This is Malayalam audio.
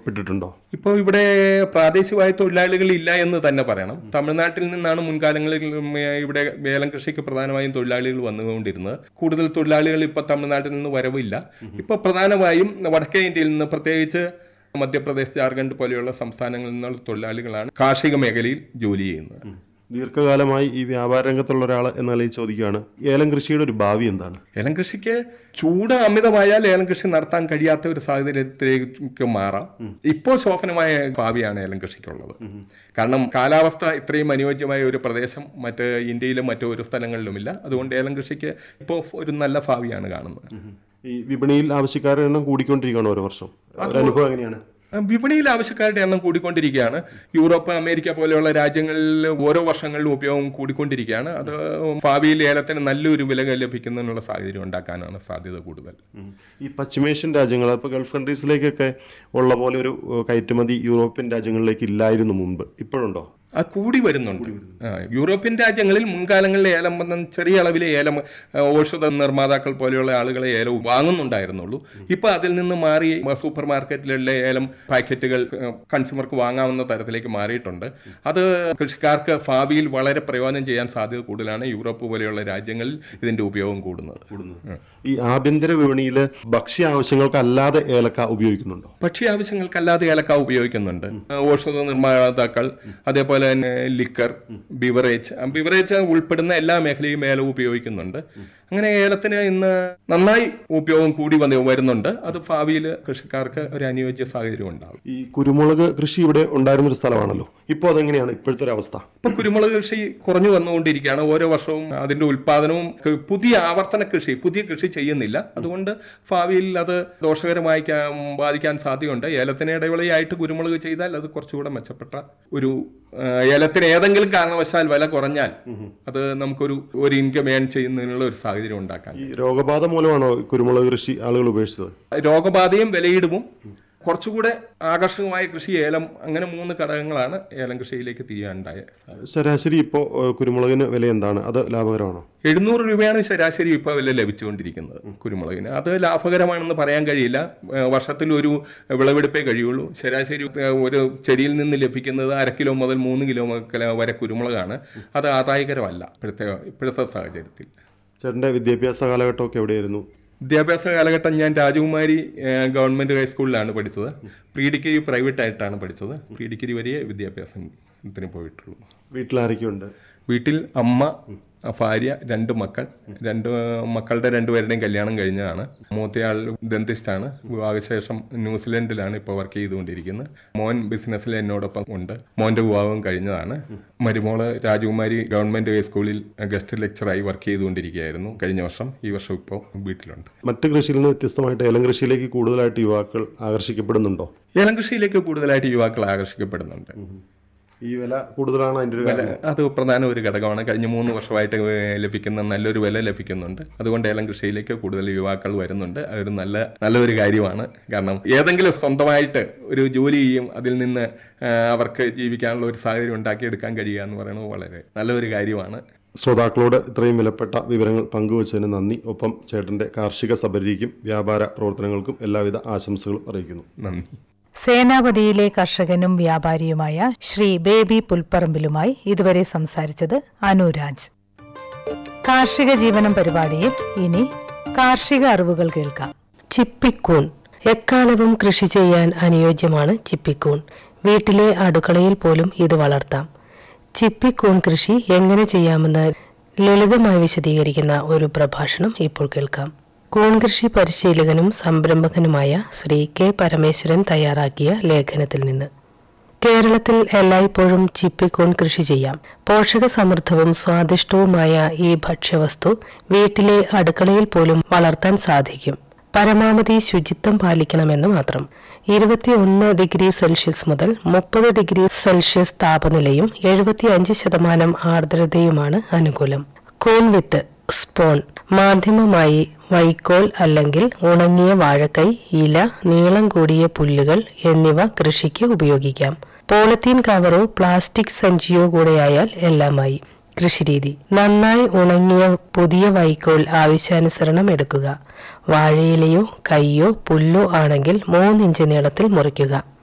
അനുഭവപ്പെട്ടിട്ടുണ്ടോ ഇപ്പോൾ ഇവിടെ പ്രാദേശികമായ തൊഴിലാളികൾ ഇല്ല എന്ന് തന്നെ പറയണം തമിഴ്നാട്ടിൽ നിന്നാണ് മുൻകാലങ്ങളിൽ ഉം, ഏഹ്, ഇവിടെ ഏലം കൃഷിക്ക് പ്രധാനമായും തൊഴിലാളികൾ വന്നുകൊണ്ടിരുന്നത് കൂടുതൽ തൊഴിലാളികൾ ഇപ്പോൾ തമിഴ്നാട്ടിൽ നിന്ന് വരവില്ല ഇപ്പോൾ പ്രധാനമായും വടക്കേ ഇന്ത്യയിൽ നിന്ന് പ്രത്യേകിച്ച് മധ്യപ്രദേശ് ജാർഖണ്ഡ് പോലെയുള്ള സംസ്ഥാനങ്ങളിൽ നിന്നുള്ള തൊഴിലാളികളാണ് കാർഷിക മേഖലയിൽ ജോലി ചെയ്യുന്നത് ദീർഘകാലമായി ഈ വ്യാപാര രംഗത്തുള്ള ഒരാൾ എന്ന നിലയിൽ ചോദിക്കുകയാണ് ഏലം കൃഷിയുടെ ഒരു ഭാവി എന്താണ് ഏലം കൃഷിക്ക് ചൂട് അമിതമായാൽ ഏലം കൃഷി നടത്താൻ കഴിയാത്ത ഒരു സാഹചര്യത്തിലേക്ക് മാറാം ഇപ്പോൾ ശോഭനമായ ഭാവിയാണ് ഏലം കൃഷിക്കുള്ളത് കാരണം കാലാവസ്ഥ ഇത്രയും അനുയോജ്യമായ ഒരു പ്രദേശം മറ്റ് ഇന്ത്യയിലും മറ്റു ഒരു സ്ഥലങ്ങളിലുമില്ല അതുകൊണ്ട് ഏലം കൃഷിക്ക് ഇപ്പോൾ ഒരു നല്ല ഭാവിയാണ് കാണുന്നത് ഈ വിപണിയിൽ ആവശ്യക്കാരുടെ എണ്ണം കൂടിക്കൊണ്ടിരിക്കുകയാണ് ഓരോ വർഷം ഒരു അനുഭവം എങ്ങനെയാണ് വിപണിയിൽ ആവശ്യക്കാരുടെ എണ്ണം കൂടിക്കൊണ്ടിരിക്കുകയാണ് യൂറോപ്പ് അമേരിക്ക പോലെയുള്ള രാജ്യങ്ങളിൽ ഓരോ വർഷങ്ങളിലും ഉപയോഗം കൂടിക്കൊണ്ടിരിക്കുകയാണ് അത് ഭാവിയിൽ ഏലത്തിന് നല്ലൊരു വില ലഭിക്കുന്നതിനുള്ള സാഹചര്യം ഉണ്ടാക്കാനാണ് സാധ്യത കൂടുതൽ ഉം. ഈ പശ്ചിമേഷ്യൻ രാജ്യങ്ങൾ അപ്പോൾ ഗൾഫ് കൺട്രീസിലേക്കൊക്കെ ഉള്ള പോലെ ഒരു ഏഹ്, കയറ്റുമതി യൂറോപ്യൻ രാജ്യങ്ങളിലേക്ക് ഇല്ലായിരുന്നു മുമ്പ് ഇപ്പോഴുണ്ടോ ആ കൂടി വരുന്നുണ്ട് ആ, യൂറോപ്യൻ രാജ്യങ്ങളിൽ മുൻകാലങ്ങളിൽ ഏലം വന്ന ചെറിയ അളവിലെ ഏലം ആ, ഔഷധ നിർമ്മാതാക്കൾ പോലെയുള്ള ആളുകളെ ഏലം വാങ്ങുന്നുണ്ടായിരുന്നുള്ളൂ ഇപ്പൊ അതിൽ നിന്ന് മാറി സൂപ്പർ മാർക്കറ്റിലുള്ള ഏലം പാക്കറ്റുകൾ ആ, കൺസ്യൂമർക്ക് വാങ്ങാവുന്ന തരത്തിലേക്ക് മാറിയിട്ടുണ്ട് അത് കൃഷിക്കാർക്ക് ഭാവിയിൽ വളരെ പ്രയോജനം ചെയ്യാൻ സാധ്യത കൂടുതലാണ് യൂറോപ്പ് പോലെയുള്ള രാജ്യങ്ങളിൽ ഇതിന്റെ ഉപയോഗം കൂടുന്നത് ഈ ആഭ്യന്തര വിപണിയിൽ ഭക്ഷ്യ ആവശ്യങ്ങൾക്കല്ലാതെ ഏലക്ക ഉപയോഗിക്കുന്നുണ്ടോ ഭക്ഷ്യ ആവശ്യങ്ങൾക്കല്ലാതെ ഏലക്ക ഉപയോഗിക്കുന്നുണ്ട് ഔഷധ നിർമ്മാതാക്കൾ അതേപോലെ തന്നെ ലിക്കർ ബിവറേജ് ബിവറേജ് ഉൾപ്പെടുന്ന എല്ലാ മേഖലയും ഏലം ഉപയോഗിക്കുന്നുണ്ട് അങ്ങനെ ഏലത്തിന് ഇന്ന് നന്നായി ഉപയോഗം കൂടി വന്ന് വരുന്നുണ്ട് അത് ഭാവിയിൽ കൃഷിക്കാർക്ക് ഒരു അനുയോജ്യ സാഹചര്യം ഉണ്ടാകും ഈ കുരുമുളക് കൃഷി ഇവിടെ ഉണ്ടായിരുന്ന ഒരു സ്ഥലമാണല്ലോ ഇപ്പോൾ അതെങ്ങനെയാണ് ഇപ്പോഴത്തെ ഒരു അവസ്ഥ ഇപ്പൊ കുരുമുളക് കൃഷി കുറഞ്ഞു വന്നുകൊണ്ടിരിക്കുകയാണ് ഓരോ വർഷവും അതിന്റെ ഉൽപാദനവും ക- പുതിയ ആവർത്തന കൃഷി പുതിയ കൃഷി ചെയ്യുന്നില്ല അതുകൊണ്ട് ഭാവിയിൽ അത് ദോഷകരമായി കാ- ബാധിക്കാൻ സാധ്യതയുണ്ട് ഏലത്തിന് ഇടവിളയായിട്ട് കുരുമുളക് ചെയ്താൽ അത് കുറച്ചുകൂടെ മെച്ചപ്പെട്ട ഒരു ആ, ഏലത്തിന് ഏതെങ്കിലും കാരണവശാൽ വില കുറഞ്ഞാൽ അത് നമുക്കൊരു ഒരു ഇൻകം ഏൺ ചെയ്യുന്നതിനുള്ള ഒരു സാഹചര്യം ഉണ്ടാക്കാൻ ഈ രോഗബാധ മൂലമാണോ ഈ കുരുമുളക് കൃഷി ആളുകൾ ഉപേക്ഷിച്ചത് രോഗബാധയും വിലയിടിവും കുറച്ചുകൂടെ ആകർഷകമായ കൃഷി ഏലം അങ്ങനെ മൂന്ന് ഘടകങ്ങളാണ് ഏലം കൃഷിയിലേക്ക് തിരിയാനുണ്ടായ സാധ്യത ശരാശരി ഇപ്പോൾ കുരുമുളകിന് വില എന്താണ് അത് ലാഭകരമാണോ എഴുന്നൂറ് രൂപയാണ് ശരാശരി ഇപ്പോൾ വില ലഭിച്ചുകൊണ്ടിരിക്കുന്നത് കുരുമുളകിന് അത് ലാഭകരമാണെന്ന് പറയാൻ കഴിയില്ല ഏഹ് വർഷത്തിൽ ഒരു വിളവെടുപ്പേ കഴിയുള്ളൂ ശരാശരി ഏഹ് ഒരു ചെടിയിൽ നിന്ന് ലഭിക്കുന്നത് അര കിലോ മുതൽ മൂന്ന് കിലോ മുതൽ വരെ കുരുമുളകാണ് അത് ആദായകരമല്ല ഇപ്പോഴത്തെ ഇപ്പോഴത്തെ സാഹചര്യത്തിൽ ചേട്ടന്റെ വിദ്യാഭ്യാസ കാലഘട്ടമൊക്കെ എവിടെയായിരുന്നു വിദ്യാഭ്യാസ കാലഘട്ടം ഞാൻ രാജകുമാരി ഏഹ് ഗവൺമെന്റ് ഹൈസ്കൂളിലാണ് പഠിച്ചത് പ്രീ ഡിഗ്രി പ്രൈവറ്റ് ആയിട്ടാണ് പഠിച്ചത് പ്രീ ഡിഗ്രി വരെ വിദ്യാഭ്യാസത്തിന് പോയിട്ടുള്ളൂ വീട്ടിലാരൊക്കെയുണ്ട് വീട്ടിൽ അമ്മ ഭാര്യ രണ്ട് മക്കൾ രണ്ട് മക്കളുടെ രണ്ടുപേരുടെയും കല്യാണം കഴിഞ്ഞതാണ് മൂത്തയാൾ ദന്തിസ്റ്റാണ് വിവാഹശേഷം ന്യൂസിലൻഡിലാണ് ഇപ്പോൾ വർക്ക് ചെയ്തുകൊണ്ടിരിക്കുന്നത് മോൻ ബിസിനസ്സിൽ എന്നോടൊപ്പം ഉണ്ട് മോന്റെ വിവാഹം കഴിഞ്ഞതാണ് മരുമോള് രാജകുമാരി ഗവൺമെന്റ് ഹൈസ്കൂളിൽ ഗസ്റ്റ് ലെക്ചറായി വർക്ക് ചെയ്തുകൊണ്ടിരിക്കുകയായിരുന്നു കഴിഞ്ഞ വർഷം ഈ വർഷം ഇപ്പോൾ വീട്ടിലുണ്ട് മറ്റ് കൃഷിയിൽ നിന്ന് വ്യത്യസ്തമായിട്ട് ഏലം കൃഷിയിലേക്ക് കൂടുതലായിട്ട് യുവാക്കൾ ആകർഷിക്കപ്പെടുന്നുണ്ടോ ഏലം കൃഷിയിലേക്ക് കൂടുതലായിട്ട് യുവാക്കൾ ആകർഷിക്കപ്പെടുന്നുണ്ട് ഈ വില കൂടുതലാണ് അതിന്റെ ഒരു കാരണം അത് പ്രധാന ഒരു ഘടകമാണ് കഴിഞ്ഞ മൂന്ന് വർഷമായിട്ട് ഏഹ് ലഭിക്കുന്ന നല്ലൊരു വില ലഭിക്കുന്നുണ്ട് അതുകൊണ്ട് ഏലം കൃഷിയിലേക്ക് കൂടുതൽ യുവാക്കൾ വരുന്നുണ്ട് അതൊരു നല്ല നല്ലൊരു കാര്യമാണ് കാരണം ഏതെങ്കിലും സ്വന്തമായിട്ട് ഒരു ജോലി ചെയ്യും അതിൽ നിന്ന് ഏഹ് അവർക്ക് ജീവിക്കാനുള്ള ഒരു സാഹചര്യം ഉണ്ടാക്കിയെടുക്കാൻ കഴിയുക എന്ന് പറയുന്നത് വളരെ നല്ലൊരു കാര്യമാണ് ശ്രോതാക്കളോട് ഇത്രയും വിലപ്പെട്ട വിവരങ്ങൾ പങ്കുവച്ചതിന് നന്ദി ഒപ്പം ചേട്ടന്റെ കാർഷിക സബരിക്കും വ്യാപാര പ്രവർത്തനങ്ങൾക്കും എല്ലാവിധ ആശംസകളും അറിയിക്കുന്നു നന്ദി സേനാപതിയിലെ കർഷകനും വ്യാപാരിയുമായ ശ്രീ ബേബി പുൽപ്പറമ്പിലുമായി ഇതുവരെ സംസാരിച്ചത് അനുരാജ് കാർഷിക ജീവനം പരിപാടിയിൽ ഇനി കാർഷിക അറിവുകൾ കേൾക്കാം ചിപ്പിക്കൂൺ എക്കാലവും കൃഷി ചെയ്യാൻ അനുയോജ്യമാണ് ചിപ്പിക്കൂൺ വീട്ടിലെ അടുക്കളയിൽ പോലും ഇത് വളർത്താം ചിപ്പിക്കൂൺ കൃഷി എങ്ങനെ ചെയ്യാമെന്ന് ലളിതമായി വിശദീകരിക്കുന്ന ഒരു പ്രഭാഷണം ഇപ്പോൾ കേൾക്കാം കൂൺ കൃഷി പരിശീലകനും സംരംഭകനുമായ ശ്രീ കെ പരമേശ്വരൻ തയ്യാറാക്കിയ ലേഖനത്തിൽ നിന്ന് കേരളത്തിൽ എല്ലായ്പ്പോഴും ചിപ്പിക്കൂൺ കൃഷി ചെയ്യാം പോഷക സമൃദ്ധവും സ്വാദിഷ്ടവുമായ ഈ ഭക്ഷ്യവസ്തു വീട്ടിലെ അടുക്കളയിൽ പോലും വളർത്താൻ സാധിക്കും പരമാവധി ശുചിത്വം പാലിക്കണമെന്ന് മാത്രം ഇരുപത്തിയൊന്ന് ഡിഗ്രി സെൽഷ്യസ് മുതൽ മുപ്പത് ഡിഗ്രി സെൽഷ്യസ് താപനിലയും എഴുപത്തിയഞ്ച് ശതമാനം ആർദ്രതയുമാണ് അനുകൂലം കൂൺവിത്ത് സ്പോൺ മാധ്യമമായി വൈക്കോൽ അല്ലെങ്കിൽ ഉണങ്ങിയ വാഴക്കൈ ഇല നീളം കൂടിയ പുല്ലുകൾ എന്നിവ കൃഷിക്ക് ഉപയോഗിക്കാം പോളിത്തീൻ കവറോ പ്ലാസ്റ്റിക് സഞ്ചിയോ കൂടെയായാൽ എല്ലാമായി കൃഷിരീതി നന്നായി ഉണങ്ങിയ പുതിയ വൈക്കോൽ ആവശ്യാനുസരണം എടുക്കുക വാഴയിലയോ കൈയോ പുല്ലോ ആണെങ്കിൽ മൂന്നിഞ്ച് നീളത്തിൽ മുറിക്കുക